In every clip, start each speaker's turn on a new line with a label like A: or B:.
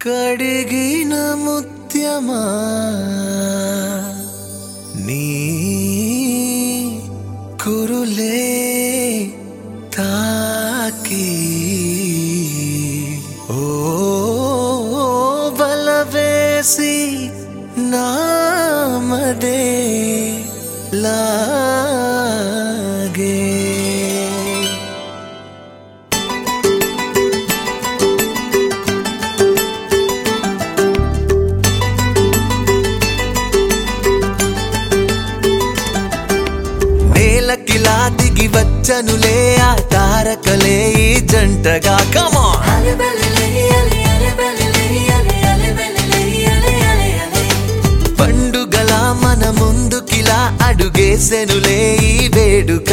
A: కడిగిన ముత్యమా నీ కురులే తాకి ఓ బలవేసి నామదే లాగే నేలకిలా దిగి వచ్చనులే ఆ తారకలే ఈ జంటగా కమా పండుగల మన ముందుకిలా అడుగేసెనులే ఈ వేడుక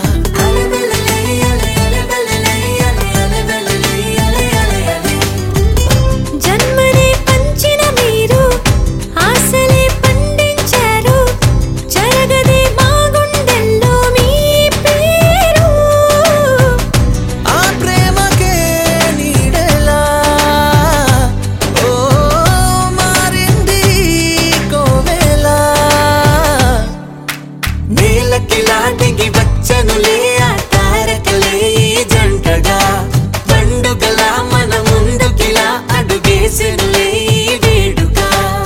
B: జన్మనే పంచిన మీరు ఆశలే పండించారు జరగదే మా గుండెల్లో మీ పేరు
A: ఆ ప్రేమకే నీడెలా ఓ మారింది కోవెలా నేలకిలా దిగి వచ్చనులే ఆ తారకలే ఈ జంటగా పండుగల మన ముందుకిలా అడుగేసెనులే ఈ వేడుక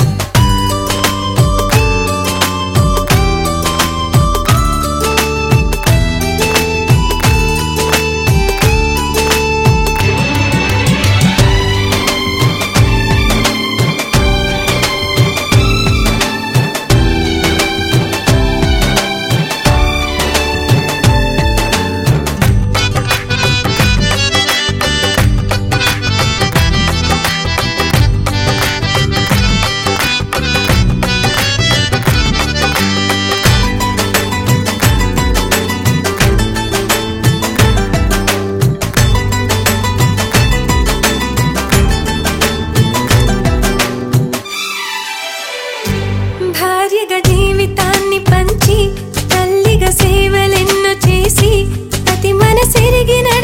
B: భార్యగా జీవితాన్ని పంచి తల్లిగా సేవలెన్నో చేసి ప్రతి మనసెరిగిన